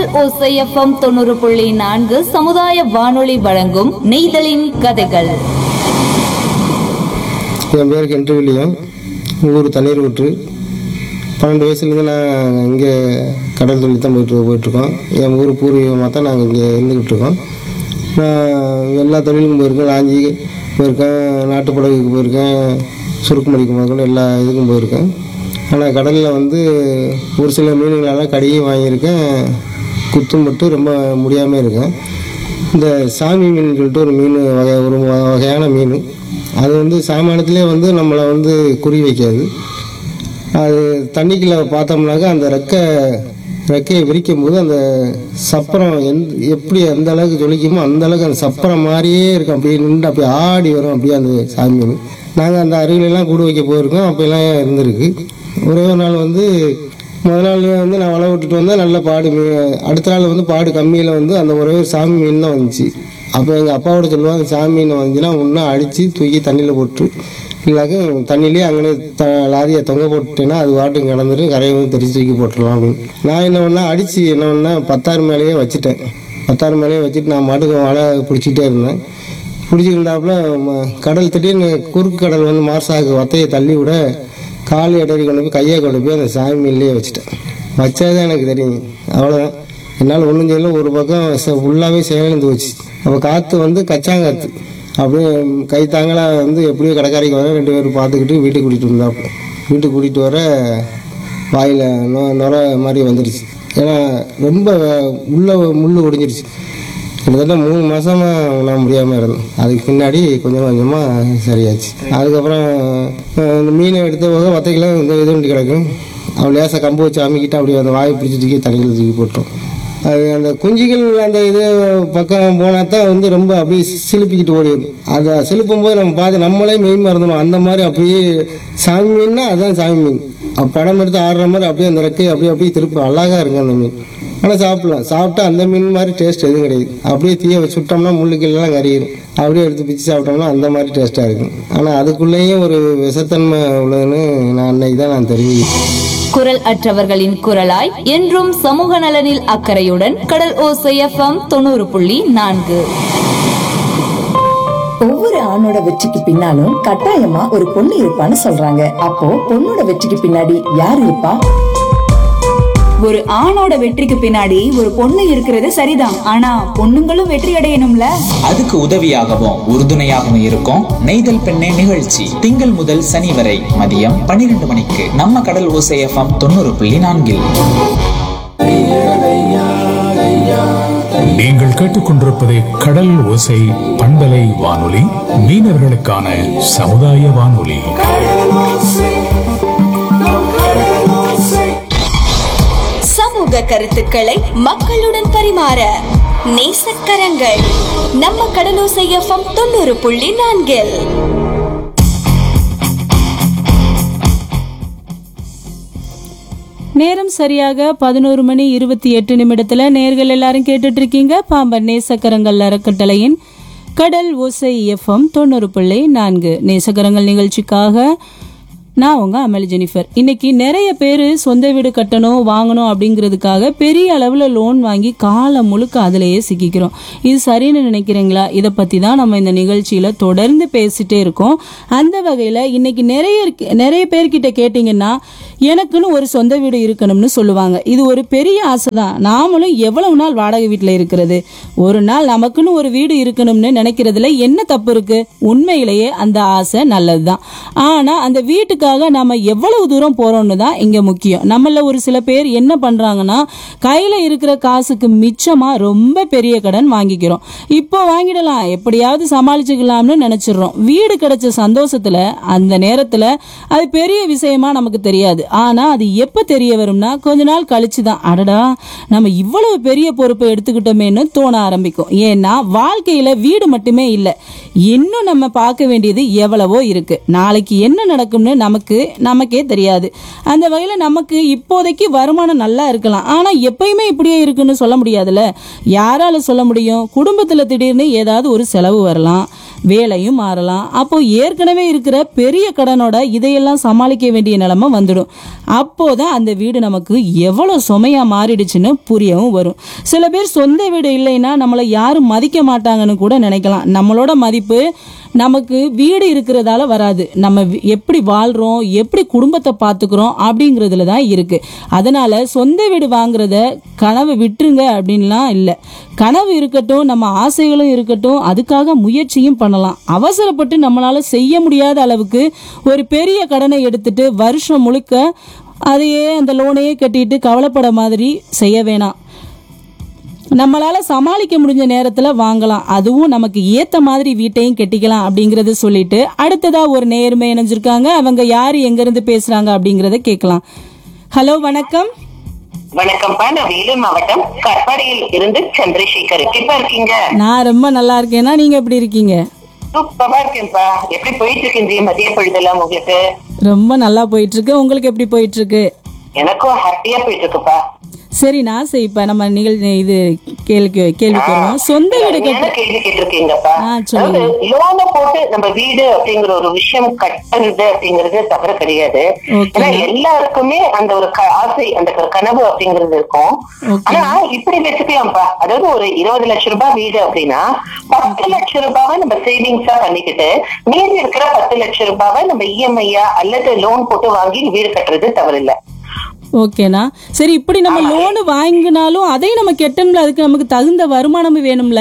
கடல் ஓசை எஃப்எம் தொண்ணூறு புள்ளி நான்கு சமுதாய வானொலி வழங்கும் நெய்தலின் கதைகள் என் பேர் கென்று வில்லியம் ஊர் தண்ணீர் ஊற்று பன்னெண்டு வயசுலேருந்து நான் இங்கே கடல் தொழில் தான் போயிட்டு போயிட்டுருக்கோம் என் ஊர் பூர்வீகமாக தான் நாங்கள் இங்கே இருந்துக்கிட்டு இருக்கோம் நான் எல்லா தொழிலுக்கும் போயிருக்கேன் லாஞ்சி போயிருக்கேன் நாட்டுப்படகுக்கு போயிருக்கேன் சுருக்கு மடிக்கு முதல்ல எல்லா இதுக்கும் போயிருக்கேன் ஆனால் கடலில் வந்து ஒரு சில மீன்களெல்லாம் கடியும் வாங்கியிருக்கேன் குத்தும் பட்டு ரொம்ப முடியாமல் இருக்கேன் இந்த சாமி மீன் சொல்லிட்டு ஒரு மீன் வகை ஒரு வ- வகையான மீன் அது வந்து சாமானியத்திலே வந்து நம்மளை வந்து குறி வைக்காது அது தண்ணிக்குள்ளே பார்த்தோம்னாக்கா அந்த ரெக்கை ரெக்கையை விரிக்கும் போது அந்த சப்பரம் எந்த எப்படி எந்த அளவுக்கு ஜொலிக்குமோ அந்த அளவுக்கு அந்த சப்பரம் மாதிரியே இருக்கும் அப்படியே நின்று அப்படியே ஆடி வரும் அப்படியே அந்த சாமி மீன் நாங்கள் அந்த அருவிலெல்லாம் கூடு வைக்க போயிருக்கோம் அப்போல்லாம் இருந்திருக்கு ஒரே ஒரு நாள் வந்து முதல் நாள் வந்து நான் வலை விட்டுட்டு வந்தேன் நல்ல பாடு மீன் அடுத்த நாள் வந்து பாடு கம்மியில் வந்து அந்த ஒரே ஒரு சாமி மீன் தான் வந்துச்சு அப்போ எங்கள் அப்பாவோட சொல்லுவாங்க சாமி மீன் வந்துச்சுன்னா ஒன்றா அடித்து தூக்கி தண்ணியில் போட்டு இல்லாக்க தண்ணியிலே அங்கே த லாரியை தொங்க போட்டுட்டேன்னா அது வாட்டும் கிடந்துட்டு கரையை வந்து தெரிச்சு தூக்கி போட்டுடலாம் அப்படின்னு நான் என்ன பண்ணா அடித்து என்ன பண்ணேன் பத்தாயிரம் மேலேயே வச்சுட்டேன் பத்தாயிரம் மேலேயே வச்சுட்டு நான் மாட்டுக்கு வலை பிடிச்சிட்டே இருந்தேன் பிடிச்சிருந்தாப்புல ம- கடல் திடீர்னு குறுக்கு கடல் வந்து மார்சாக்கு வத்தையை தள்ளி விட கால் இடறி கொண்டு போய் கையை கொண்டு போய் அந்த சாமி மீன்லேயே வச்சுட்டேன் வச்சது எனக்கு தெரியும் அவ்வளோதான் என்னால் ஒன்றும் செய்யல ஒரு பக்கம் ஃபுல்லாகவே செயலிழந்து போச்சு அப்போ காற்று வந்து கச்சாங்காற்று அப்படியே கை தாங்களாக வந்து எப்படியோ கடைக்காரிக்கு வர ரெண்டு பேரும் பார்த்துக்கிட்டு வீட்டுக்கு கூட்டிகிட்டு வந்தாப்புல வீட்டுக்கு கூட்டிகிட்டு வர வாயில் நொ நுர மாதிரி வந்துருச்சு ஏன்னா ரொம்ப உள்ள முள் ஒடிஞ்சிருச்சு கிட்டத்தட்ட மூணு மாசமா நான் முடியாமல் இருந்தேன் அதுக்கு பின்னாடி கொஞ்சம் கொஞ்சமாக சரியாச்சு அதுக்கப்புறம் அஹ், இந்த மீனை எடுத்த போக வத்தைக்கெல்லாம் இந்த இது வண்டி கிடக்கும் அவள் லேசாக கம்பு வச்சு அமுக்கிட்டு அப்படியே அந்த வாயை பிடிச்சி தூக்கி தண்ணியில் தூக்கி போட்டோம் அது அந்த குஞ்சுகள் அந்த இது பக்கம் போனால் தான் வந்து ரொம்ப அப்படியே சிலுப்பிக்கிட்டு ஓடிடும் அதை சிலுப்பும் போது நம்ம பார்த்து நம்மளே மெய் மறந்துடும் அந்த மாதிரி அப்படியே சாமி மீன்னா அதுதான் சாமி மீன் அப்ப படம் எடுத்து ஆடுற மாதிரி அப்படியே அந்த ரெக்கையை அப்படியே அப்படியே திருப்பி அழகாக இருக்கும் அந்த மீன் ஆனால் சாப்பிடலாம் சாப்பிட்டா அந்த மீன் மாதிரி டேஸ்ட் எதுவும் கிடையாது அப்படியே தீயை வச்சு விட்டோம்னா முள்ளுக்கெல்லாம் கறியிடும் அப்படியே எடுத்து பிச்சு சாப்பிட்டோம்னா அந்த மாதிரி டேஸ்ட்டாக இருக்கும் ஆனால் அதுக்குள்ளேயும் ஒரு விஷத்தன்மை உள்ளதுன்னு நான் அன்னைக்கு தான் நான் தெரிஞ்சுக்கிட்டேன் குரல் அற்றவர்களின் குரலாய் என்றும் சமூக நலனில் அக்கறையுடன் கடல் ஓசை எஃப்எம் தொண்ணூறு புள்ளி நான்கு ஒவ்வொரு ஆணோட வெற்றிக்கு பின்னாலும் கட்டாயமா ஒரு பொண்ணு இருப்பான்னு சொல்றாங்க அப்போ பொண்ணோட வெற்றிக்கு பின்னாடி யார் இருப்பா ஒரு ஆணோட வெற்றிக்கு பின்னாடி ஒரு பொண்ணு இருக்கிறது சரிதான் ஆனா பொண்ணுங்களும் வெற்றி அடையணும்ல அதுக்கு உதவியாகவும் உறுதுணையாகவும் இருக்கும் நெய்தல் பெண்ணே நிகழ்ச்சி திங்கள் முதல் சனி வரை மதியம் பன்னிரண்டு மணிக்கு நம்ம கடல் ஓசை எஃப்எம் தொண்ணூறு புள்ளி நான்கில் நீங்கள் கேட்டுக்கொண்டிருப்பது கடல் ஓசை பண்பலை வானொலி மீனவர்களுக்கான சமுதாய வானொலி சமூக கருத்துக்களை மக்களுடன் பரிமாற நேசக்கரங்கள் நம்ம கடலோசை எஃப்எம் தொண்ணூறு புள்ளி நான்கில் நேரம் சரியாக பதினோரு மணி இருபத்தி எட்டு நிமிடத்துல நேர்கள் எல்லாரும் கேட்டுட்டு இருக்கீங்க பாம்பன் நேசக்கரங்கள் அறக்கட்டளையின் கடல் ஓசை எஃப்எம் தொண்ணூறு புள்ளி நான்கு நேசக்கரங்கள் நிகழ்ச்சிக்காக நான் உங்க அமல் ஜெனிஃபர் இன்னைக்கு நிறைய பேர் சொந்த வீடு கட்டணும் வாங்கணும் அப்படிங்கிறதுக்காக பெரிய அளவில் லோன் வாங்கி காலம் முழுக்க அதிலேயே சிக்கிக்கிறோம் இது சரின்னு நினைக்கிறீங்களா இதை பற்றி தான் நம்ம இந்த நிகழ்ச்சியில் தொடர்ந்து பேசிட்டே இருக்கோம் அந்த வகையில் இன்னைக்கு நிறைய இருக்கு- நிறைய பேர்கிட்ட கேட்டிங்கன்னா எனக்குன்னு ஒரு சொந்த வீடு இருக்கணும்னு சொல்லுவாங்க இது ஒரு பெரிய ஆசை தான் நாமளும் எவ்வளவு நாள் வாடகை வீட்டில் இருக்கிறது ஒரு நாள் நமக்குன்னு ஒரு வீடு இருக்கணும்னு நினைக்கிறதுல என்ன தப்பு இருக்கு உண்மையிலேயே அந்த ஆசை நல்லதுதான் ஆனா அந்த வீட்டுக்காக நாம எவ்வளவு தூரம் போறோம்னு தான் இங்க முக்கியம் நம்மள ஒரு சில பேர் என்ன பண்றாங்கன்னா கையில இருக்கிற காசுக்கு மிச்சமா ரொம்ப பெரிய கடன் வாங்கிக்கிறோம் இப்போ வாங்கிடலாம் எப்படியாவது சமாளிச்சுக்கலாம்னு நினைச்சிடுறோம் வீடு கிடைச்ச சந்தோஷத்துல அந்த நேரத்துல அது பெரிய விஷயமா நமக்கு தெரியாது ஆனா அது எப்ப தெரிய வரும்னா கொஞ்ச நாள் கழிச்சு தான் அடடா நம்ம இவ்வளவு பெரிய பொறுப்பை எடுத்துக்கிட்டோமேன்னு தோண ஆரம்பிக்கும் ஏன்னா வாழ்க்கையில வீடு மட்டுமே இல்லை இன்னும் நம்ம பார்க்க வேண்டியது எவ்வளவோ இருக்கு நாளைக்கு என்ன நடக்கும்னு நமக்கு நமக்கே தெரியாது அந்த வகையில நமக்கு இப்போதைக்கு வருமானம் நல்லா இருக்கலாம் ஆனா எப்பயுமே இப்படியே இருக்குன்னு சொல்ல முடியாதுல்ல யாரால சொல்ல முடியும் குடும்பத்துல திடீர்னு ஏதாவது ஒரு செலவு வரலாம் வேலையும் மாறலாம் அப்போ ஏற்கனவே இருக்கிற பெரிய கடனோட இதையெல்லாம் சமாளிக்க வேண்டிய நிலைமை வந்துடும் அப்போதான் அந்த வீடு நமக்கு எவ்வளவு சுமையா மாறிடுச்சுன்னு புரியவும் வரும் சில பேர் சொந்த வீடு இல்லைன்னா நம்மளை யாரும் மதிக்க மாட்டாங்கன்னு கூட நினைக்கலாம் நம்மளோட மதிப்பு நமக்கு வீடு இருக்கிறதால வராது நம்ம வி- எப்படி வாழ்றோம் எப்படி குடும்பத்தை பார்த்துக்கிறோம் அப்படிங்கிறதுல தான் இருக்கு அதனால சொந்த வீடு வாங்குறத கனவு விட்டுருங்க அப்படின்லாம் இல்லை கனவு இருக்கட்டும் நம்ம ஆசைகளும் இருக்கட்டும் அதுக்காக முயற்சியும் பண்ணலாம் அவசரப்பட்டு நம்மளால செய்ய முடியாத அளவுக்கு ஒரு பெரிய கடனை எடுத்துட்டு வருஷம் முழுக்க அதையே அந்த லோனையே கட்டிட்டு கவலைப்பட மாதிரி செய்ய வேணாம் நம்மளால சமாளிக்க முடிஞ்ச நேரத்துல வாங்கலாம் அதுவும் நமக்கு ஏத்த மாதிரி வீட்டையும் கட்டிக்கலாம் அப்படிங்கறத சொல்லிட்டு அடுத்ததா ஒரு நேர்மை இணைஞ்சிருக்காங்க அவங்க யாரு எங்க இருந்து பேசுறாங்க அப்படிங்கறத கேட்கலாம் ஹலோ வணக்கம் வணக்கம்ப்பா நான் வேலூர் மாவட்டம் கட்பாடியில் இருந்து சந்திரசேகர் எப்படிப்பா இருக்கீங்க நான் ரொம்ப நல்லா இருக்கேன்னா நீங்க எப்படி இருக்கீங்க சூப்பரா இருக்கேன்ப்பா எப்படி போயிட்டு இருக்கு இந்த மதிய பொழுதெல்லாம் உங்களுக்கு ரொம்ப நல்லா போயிட்டு இருக்கு உங்களுக்கு எப்படி போயிட்டு இருக்கு எனக்கும் ஹாப்பியா போயிட்டு இருக்குப்பா சரி நான் சரி இப்ப நம்ம நிகழ் இது கேள்வி கேள்விக்கு வருவோம் சொந்த வீடு என்ன கட்ட கேள்வி கேட்டிருக்கீங்கப்பா ஆ, சொல்லுங்க. லோனை போட்டு நம்ம வீடு அப்படிங்கிற ஒரு விஷயம் கட்டுறது அப்படிங்கிறது தவறு கிடையாது Okay. ஏன்னா எல்லாருக்குமே அந்த ஒரு க- ஆசை அந்த ஒரு கனவு அப்படிங்கிறது இருக்கும் Okay. ஆனா இப்படி வச்சுக்கலாம்ப்பா அதாவது ஒரு இருபது லட்சம் ரூபாய் வீடு அப்படின்னா பத்து லட்சம் ரூபாவை நம்ம சேவிங்ஸா பண்ணிக்கிட்டு மீதி இருக்கிற பத்து லட்சம் ரூபாவை நம்ம இஎம்ஐயா அல்லது லோன் போட்டு வாங்கி வீடு கட்டுறது தவறில்லை ஓகேண்ணா சரி இப்படி நம்ம லோனு வாங்கினாலும் அதையும் நம்ம கெட்டணும்ல அதுக்கு நமக்கு தகுந்த வருமானமும் வேணும்ல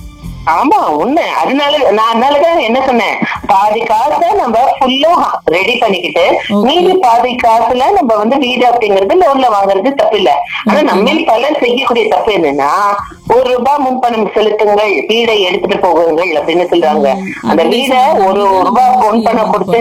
ஆமா உண்மை அதனால நான் அதனாலதான் என்ன சொன்னேன் பாதி காசை நம்ம ஃபுல்லா ரெடி பண்ணிக்கிட்டு Okay. மீதி பாதி காசுல நம்ம வந்து வீடு அப்படிங்கறது லோன்ல வாங்குறது தப்பு இல்ல ஆனா நம்ம பலர் செய்யக்கூடிய தப்பு என்னன்னா ஒரு ரூபாய் முன்பணம் செலுத்துங்கள் வீடை எடுத்துட்டு போகுங்கள் அப்படின்னு சொல்றாங்க ம், அந்த அப்படி வீடை சொல்றாங்க. ஒரு ரூபாய் முன்பணம் கொடுத்து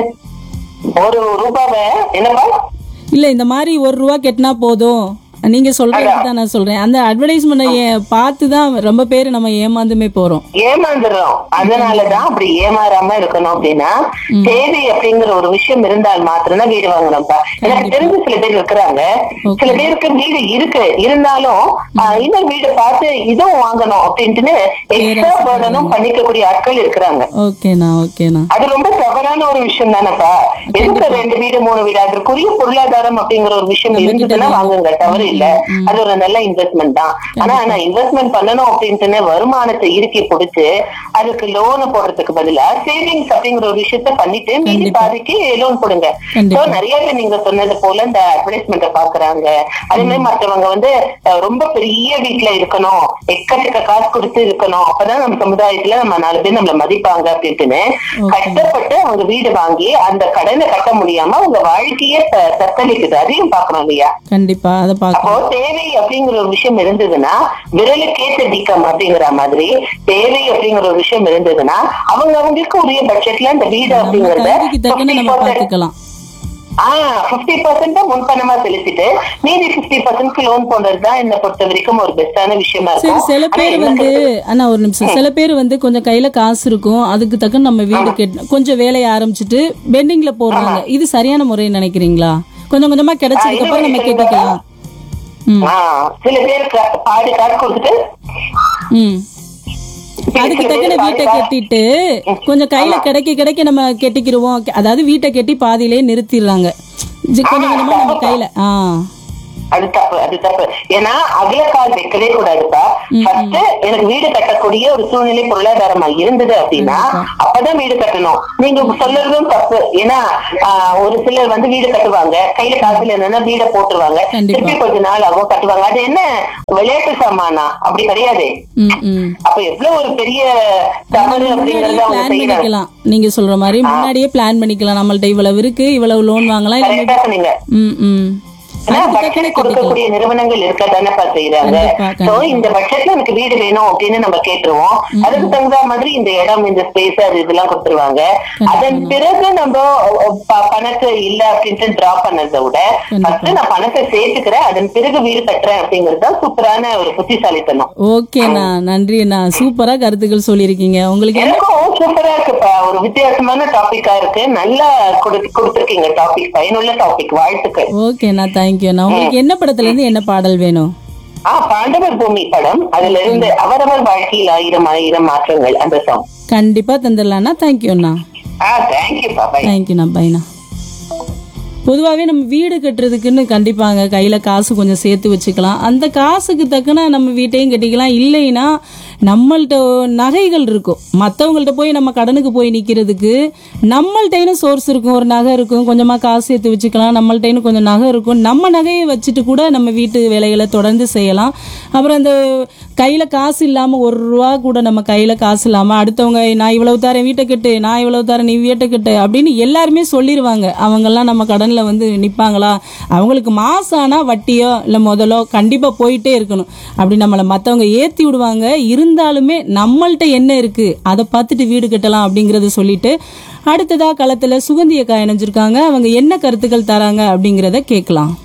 ஒரு ரூபாவை என்னப்பா இல்ல இந்த மாதிரி ஒரு ரூபா கெட்டினா போதும் நீங்க சொல்றது தான் நான் சொல்றேன் அந்த அட்வர்டைஸ்மெண்ட் பார்த்து தான் ரொம்ப பேர் நம்ம ஏமாந்துமே போறோம் ஏமாந்துடுறோம் அதனாலதான் அப்படி ஏமாறாம இருக்கணும் அப்படின்னா தேவை அப்படிங்கிற ஒரு விஷயம் இருந்தால் மாத்திரம்தான் வீடு வாங்கணும்ப்பா எனக்கு தெரிஞ்ச சில பேர் இருக்கிறாங்க சில பேருக்கு வீடு இருக்கு இருந்தாலும் ஆஹ், இன்னும் வீடு பார்த்து இதுவும் வாங்கணும் அப்படின்ட்டு எக்ஸ்ட்ரா பேர்டனும் பண்ணிக்கக்கூடிய ஆட்கள் இருக்கிறாங்க ஓகேண்ணா ஓகேண்ணா அது ரொம்ப தவறான ஒரு விஷயம் தானப்பா எதுக்கு ரெண்டு வீடு மூணு வீடு அதற்குரிய பொருளாதாரம் அப்படிங்கிற ஒரு விஷயம் இருந்ததுன்னா வாங்குங்க தவறு இல்ல அது ஒரு நல்ல இன்வெஸ்ட்மெண்ட் தான் ஆனா நான் இன்வெஸ்ட்மெண்ட் பண்ணணும் அப்படின்ட்டு வருமானத்தை இறுக்கி பிடிச்சு அதுக்கு லோன் போடுறதுக்கு பதிலா சேவிங்ஸ் அப்படிங்கிற ஒரு விஷயத்த பண்ணிட்டு மீதி கண்டிப்பா. பாதிக்கு லோன் கொடுங்க கண்டிப்பா. So, நிறைய பேர் நீங்க சொன்னது போல இந்த அட்வர்டைஸ்மெண்ட்டை பாக்குறாங்க அதே மாதிரி மற்றவங்க வந்து அஹ், ரொம்ப பெரிய வீட்டுல இருக்கணும் எக்கச்சக்க காசு கொடுத்து இருக்கணும் அப்பதான் நம்ம சமுதாயத்துல நம்ம நாலு பேர் நம்மள மதிப்பாங்க அப்படின்ட்டுன்னு கஷ்டப்பட்டு அவங்க வீடு வாங்கி அந்த கடனை கட்ட முடியாம அவங்க வாழ்க்கையே த- தத்தளிக்குது அதையும் பார்க்கணும் இல்லையா கண்டிப்பா அதை அப்போ பார்க்கணும் தேவை அப்படிங்கிற ஒரு விஷயம் இருந்ததுன்னா விரலுக்கேற்ற வீக்கம் அப்படிங்கிற மாதிரி தேவை அப்படிங்கிற ஒரு விஷயம் இருந்ததுன்னா அவங்க அவங்களுக்கு உரிய பட்ஜெட்ல இந்த வீடு நம்ம அப்படிங்கறத தகுதிக்கு தக்கன நம்ம 50% பார்த்துக்கலாம் ஆஹ் பிப்டி பர்சன்ட் முன்பணமா செலுத்திட்டு மீதி பிப்டி பர்சன்ட் லோன் போடுறதுதான் என்ன பொறுத்த வரைக்கும் ஒரு பெஸ்டான விஷயமா சரி இருக்கும் சில ஆனா பேர் என்ன வந்து சொல்றது? அண்ணா ஒரு நிமிஷம் சில பேர் வந்து கொஞ்சம் கையில காசு இருக்கும் அதுக்கு தக்க நம்ம வீடு கெட்ட கொஞ்சம் வேலையை ஆரம்பிச்சுட்டு பெண்டிங்ல போடுறாங்க இது சரியான முறைன்னு நினைக்கிறீங்களா கொஞ்சம் கொஞ்சமா கிடைச்சதுக்கு அப்புறம் நம்ம கெட்டிக்கலாம் ம் ஆஹ் சில பேர் க- பாதி காசு கொடுத்துட்டு ம் அதுக்கு தக்கன வீட்டை கட்டிட்டு கொஞ்சம் கையில கிடைக்க கிடைக்க நம்ம கெட்டிக்கிருவோம் அதாவது வீட்டை கட்டி பாதியிலே நிறுத்திடுறாங்க ஜி- கொஞ்சம் கொஞ்சமா நம்ம கையில ஆ அது தப்பு அது தப்பு ஏன்னா அகலக்கால் வைக்கவே கூடாதுப்பா ஃபர்ஸ்ட் எனக்கு வீடு கட்டக்கூடிய ஒரு சூழ்நிலை பொருளாதாரமா இருந்தது அப்படின்னா அப்பதான் வீடு கட்டணும் நீங்க சொல்றதும் தப்பு ஏன்னா ஆஹ், ஒரு சிலர் வந்து வீடு கட்டுவாங்க கையில காசுல என்னன்னா வீடை போட்டுருவாங்க கண்டிப்பா. திருப்பி கொஞ்ச நாள் ஆகும் கட்டுவாங்க அது என்ன விளையாட்டு சாமானா அப்படி கிடையாது ம் ம் அப்ப எவ்வளவு ஒரு பெரிய தவறு அப்படிங்கறத அவங்க பிளான் செய்யறாங்க பண்ணிக்கலாம் நீங்க சொல்ற மாதிரி முன்னாடியே பிளான் பண்ணிக்கலாம் நம்மள்ட்ட இவ்வளவு இருக்கு இவ்வளவு லோன் வாங்கலாம் இல்ல கரெக்டா சொன்னீங்க ம் ம் ஆனா அதுக்கு பட்ஜெட் தக்கன கட்டிக்கலாம் கொடுக்கக்கூடிய நிறுவனங்கள் இருக்கதானப்பா செய்யறாங்க கண்டிப்பா, சோ கண்டிப்பா. இந்த பட்ஜெட்ல எனக்கு வீடு வேணும் அப்படின்னு நம்ம கேட்டுருவோம் அதுக்கு தகுந்த மாதிரி இந்த இடம் இந்த ஸ்பேஸ் அது இதெல்லாம் கொடுத்துருவாங்க அதன் பிறகு நம்ம அஹ், ப- பணத்தை இல்ல அப்படின்ட்டு டிரா பண்ணதை விட ஃபர்ஸ்ட் நான் பணத்தை சேர்த்துக்கிறேன் அதன் பிறகு வீடு கட்டுறேன் அப்படிங்கிறது தான் சூப்பரான ஒரு புத்திசாலித்தனம் ஓகேண்ணா நன்றிண்ணா சூப்பரா கருத்துக்கள் சொல்லியிருக்கீங்க உங்களுக்கு என்ன எனக்கும் சூப்பரா இருக்குப்பா ஒரு வித்தியாசமான டாபிக்கா இருக்கு நல்லா கொடுத்து கொடுத்துருக்கீங்க டாபிக் பயனுள்ள டாபிக் வாழ்த்துக்கள் ஓகேண்ணா தேங்க்யூண்ணா உங்களுக்கு என்ன படத்துல இருந்து என்ன பாடல் வேணும் ஆஹ் பாண்டவர் பூமி படம் அதுல இருந்து அவரவர் வாழ்க்கையில் ஆயிரம் ஆயிரம் மாற்றங்கள் அந்த சாங் கண்டிப்பா தந்துடலாம்ண்ணா தேங்க்யூண்ணா ஆஹ் தேங்க்யூப்பா பை தேங்க்யூண்ணா பைண்ணா பொதுவாகவே நம்ம வீடு கட்டுறதுக்குன்னு கண்டிப்பாங்க கையில் காசு கொஞ்சம் சேர்த்து வச்சுக்கலாம் அந்த காசுக்கு தக்கன நம்ம வீட்டையும் கட்டிக்கலாம் இல்லைன்னா நம்மள்ட்ட நகைகள் இருக்கும் மற்றவங்கள்ட்ட போய் நம்ம கடனுக்கு போய் நிற்கிறதுக்கு நம்மள்ட்டேன்னு சோர்ஸ் இருக்கும் ஒரு நகை இருக்கும் கொஞ்சமாக காசு சேர்த்து வச்சுக்கலாம் நம்மள்ட்டேன்னு கொஞ்சம் நகை இருக்கும் நம்ம நகையை வச்சுட்டு கூட நம்ம வீட்டு வேலைகளை தொடர்ந்து செய்யலாம் அப்புறம் அந்த கையில் காசு இல்லாமல் ஒரு ரூபா கூட நம்ம கையில் காசு இல்லாமல் அடுத்தவங்க நான் இவ்வளவு தரேன் வீட்டை கட்டு நான் இவ்வளவு தரேன் நீ வீட்டை கட்டு அப்படின்னு எல்லாருமே சொல்லிடுவாங்க அவங்கெல்லாம் நம்ம கடனில் வந்து நிற்பாங்களா அவங்களுக்கு மாசம் ஆனால் வட்டியோ இல்லை முதலோ கண்டிப்பாக போயிட்டே இருக்கணும் அப்படி நம்மளை மற்றவங்க ஏற்றி விடுவாங்க இருந்தாலுமே நம்மள்ட்ட என்ன இருக்குது அதை பார்த்துட்டு வீடு கட்டலாம் அப்படிங்கிறத சொல்லிட்டு அடுத்ததா களத்தில் சுகந்தியக்கா இணைஞ்சிருக்காங்க அவங்க என்ன கருத்துக்கள் தராங்க அப்படிங்கிறத கேட்கலாம்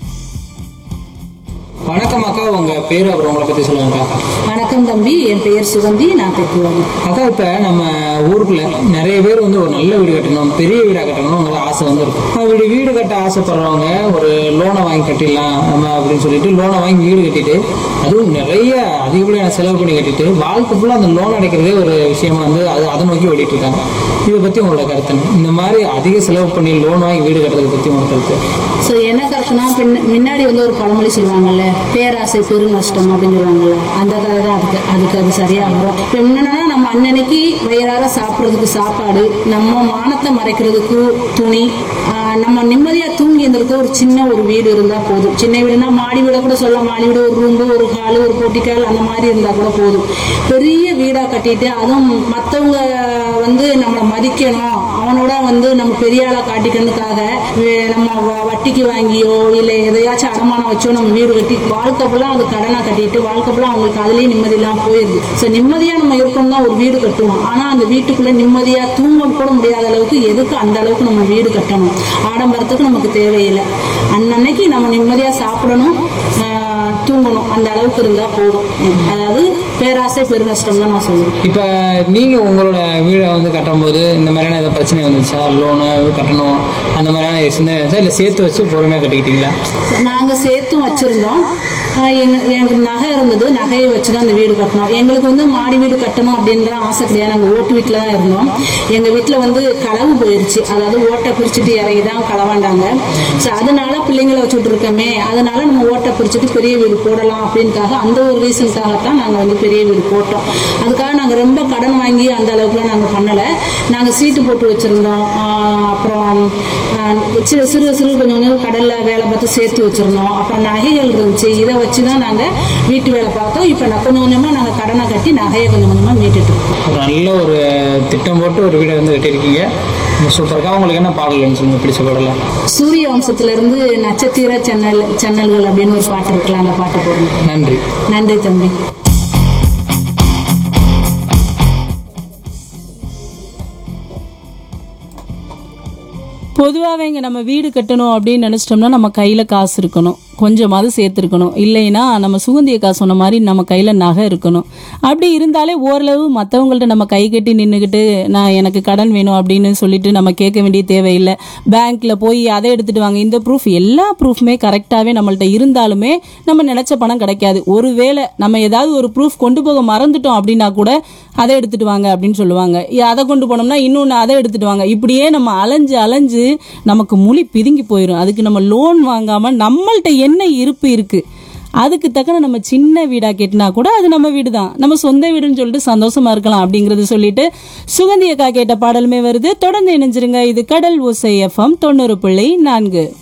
வணக்கம் அக்கா உங்க பேரு அப்புறம் உங்களை பத்தி சொல்லுங்க அக்கா வணக்கம் தம்பி என் பெயர் சுகந்தி நான் பெற்றுவாங்க அக்கா இப்ப நம்ம ஊருக்குள்ள நிறைய பேர் வந்து ஒரு நல்ல வீடு கட்டணும் பெரிய வீடா கட்டணும் ஆசை வந்து இருக்கும் அப்படி வீடு கட்ட ஆசைப்படுறவங்க ஒரு லோனை வாங்கி கட்டிடலாம் நம்ம அப்படின்னு சொல்லிட்டு லோனை வாங்கி வீடு கட்டிட்டு அதுவும் நிறைய அதிகப்படியான செலவு பண்ணி கட்டிட்டு வாழ்க்கை ஃபுல்லாக அந்த லோன் அடைக்கிறதே ஒரு விஷயமா வந்து அது அதை நோக்கி ஓடிட்டு இருக்காங்க இதை பத்தி உங்களோட கருத்து என்ன? இந்த மாதிரி அதிக செலவு பண்ணி லோன் வாங்கி வீடு கட்டுறதை பத்தி உங்களோட கருத்து ஸோ என்ன கருத்துனா பின்ன- முன்னாடி வந்து ஒரு பழமொழி சொல்லுவாங்கல்ல பேராசை பெரு நஷ்டம் அப்படின்னு சொல்லுவாங்கல்ல அந்த கதை தான் அதுக்கு அதுக்கு அது சரியா வரும் இப்போ என்னன்னா நம்ம அன்னன்னைக்கு வயிறார சாப்பிட்றதுக்கு சாப்பாடு நம்ம மானத்தை மறைக்கிறதுக்கு துணி ஆஹ் நம்ம நிம்மதியா தூங்கி இருந்திருக்க ஒரு சின்ன ஒரு வீடு இருந்தா போதும் சின்ன வீடுனா மாடி வீட கூட சொல்ல மாடி வீடு ஒரு ரூம்பு ஒரு ஹாலு ஒரு போட்டிக்கால் அந்த மாதிரி இருந்தா கூட போதும் பெரிய வீடா கட்டிட்டு அதுவும் மத்தவங்க வந்து நம்மளை மதிக்கணும் அவனோட வந்து நம்ம பெரிய ஆளா காட்டிக்கிறதுக்காக வே- நம்ம வ- வட்டிக்கு வாங்கியோ இல்லை எதையாச்சும் அடமானம் வச்சோ நம்ம வீடு கட்டி வாழ்க்கை ஃபுல்லாக அது கடனா கட்டிட்டு வாழ்க்கை ஃபுல்லாக அவங்களுக்கு அதுலயே நிம்மதி இல்லாம போயிருது ஸோ நிம்மதியா நம்ம இருக்கணும் தான் ஒரு வீடு கட்டுவோம் ஆனா அந்த வீட்டுக்குள்ள நிம்மதியா தூங்க கூட முடியாத அளவுக்கு எதுக்கு அந்த அளவுக்கு நம்ம வீடு கட்டணும் ஆடம்பரத்துக்கு நமக்கு தேவையில்லை அன்னன்னைக்கு நம்ம நிம்மதியா சாப்பிடணும் ஆஹ் தூங்கணும் அந்த அளவுக்கு இருந்தா போதும் அதாவது பேராசை பெருநஷ்டம் தான் நான் சொல்லுவேன் இப்போ நீங்க உங்களோட வீடை வந்து கட்டும்போது இந்த மாதிரியான ஏதாவது பிரச்சனை வந்துச்சா லோனு கட்டணும் அந்த மாதிரியான சின்ன இருந்துச்சா இல்லை சேர்த்து வச்சு பொறுமையாக கட்டிக்கிட்டீங்களா நாங்க சேர்த்தும் வச்சிருந்தோம் ஆஹ் எங்க- எனக்கு நகை இருந்தது நகையை வச்சு தான் அந்த வீடு கட்டணும் எங்களுக்கு வந்து மாடி வீடு கட்டணும் அப்படின்ற ஆசை கிடையாது நாங்கள் ஓட்டு வீட்டில் தான் இருந்தோம் எங்க வீட்டில் வந்து களவு போயிருச்சு அதாவது ஓட்டை பிரிச்சுட்டு இறங்கி தான் களவாண்டாங்க ஸோ அதனால பிள்ளைங்களை வச்சுட்டு இருக்கோமே அதனால நம்ம ஓட்டை பிரிச்சுட்டு பெரிய வீடு போடலாம் அப்படின்னுக்காக அந்த ஒரு ரீசனுக்காகத்தான் நாங்கள் வந்து பெரிய வீடு போட்டோம் அதுக்காக நாங்கள் ரொம்ப கடன் வாங்கி அந்த அளவுக்குலாம் நாங்கள் பண்ணலை நாங்கள் சீட்டு போட்டு வச்சிருந்தோம் ஆஹ் அப்புறம் ஆஹ் சிறு சிறு சிறு கொஞ்சம் கொஞ்சம் கடல்ல வேலை பார்த்து சேர்த்து வச்சிருந்தோம் அப்புறம் நகைகள் இருந்துச்சு இதை வச்சு தான் நாங்கள் வீட்டு வேலை பார்த்தோம் இப்போ நான் கொஞ்சம் கொஞ்சமாக நாங்கள் கடனை கட்டி நகையை கொஞ்சம் கொஞ்சமாக மீட்டுட்டு இருக்கோம் ஒரு நல்ல ஒரு திட்டம் போட்டு ஒரு வீடை வந்து கட்டியிருக்கீங்க சூப்பருக்கா உங்களுக்கு என்ன பாடல் வேணும் சொல்லுங்க பிடிச்ச பாடல சூரிய வம்சத்துல இருந்து நட்சத்திர சென்னல் சென்னல்கள் அப்படின்னு ஒரு பாட்டு இருக்குல்ல அந்த பாட்டு போடுங்க நன்றி நன்றி தம்பி பொதுவாகவே இங்கே நம்ம வீடு கட்டணும் அப்படின்னு நினச்சிட்டோம்னா நம்ம கையில் காசு இருக்கணும் கொஞ்சமாவது சேர்த்துருக்கணும் இல்லைன்னா நம்ம சுகந்திய காசு சொன்ன மாதிரி நம்ம கையில் நகை இருக்கணும் அப்படி இருந்தாலே ஓரளவு மற்றவங்கள்ட்ட நம்ம கை கட்டி நின்றுக்கிட்டு நான் எனக்கு கடன் வேணும் அப்படின்னு சொல்லிட்டு நம்ம கேட்க வேண்டிய தேவையில்லை பேங்க்கில் போய் அதை எடுத்துட்டு வாங்க இந்த ப்ரூஃப் எல்லா ப்ரூஃப்மே கரெக்டாகவே நம்மள்ட்ட இருந்தாலுமே நம்ம நினச்ச பணம் கிடைக்காது ஒருவேளை நம்ம ஏதாவது ஒரு ப்ரூஃப் கொண்டு போக மறந்துட்டோம் அப்படின்னா கூட அதை எடுத்துட்டு வாங்க அப்படின்னு சொல்லுவாங்க இ- அதை கொண்டு போனோம்னா இன்னொன்று அதை எடுத்துட்டு வாங்க இப்படியே நம்ம அலைஞ்சு அலைஞ்சு நமக்கு முழி பிதுங்கி போயிடும் அதுக்கு நம்ம லோன் வாங்காம நம்மள்ட்ட என்ன இருப்பு இருக்கு அதுக்கு தக்கன நம்ம சின்ன வீடா கேட்டினா கூட அது நம்ம வீடு தான் நம்ம சொந்த வீடுன்னு சொல்லிட்டு சந்தோஷமா இருக்கலாம் அப்படிங்கறது சொல்லிட்டு சுகந்தி அக்கா கேட்ட பாடலுமே வருது தொடர்ந்து இணைஞ்சிருங்க இது கடல் ஓசை எஃப்எம் தொண்ணூறு புள்ளி நான்கு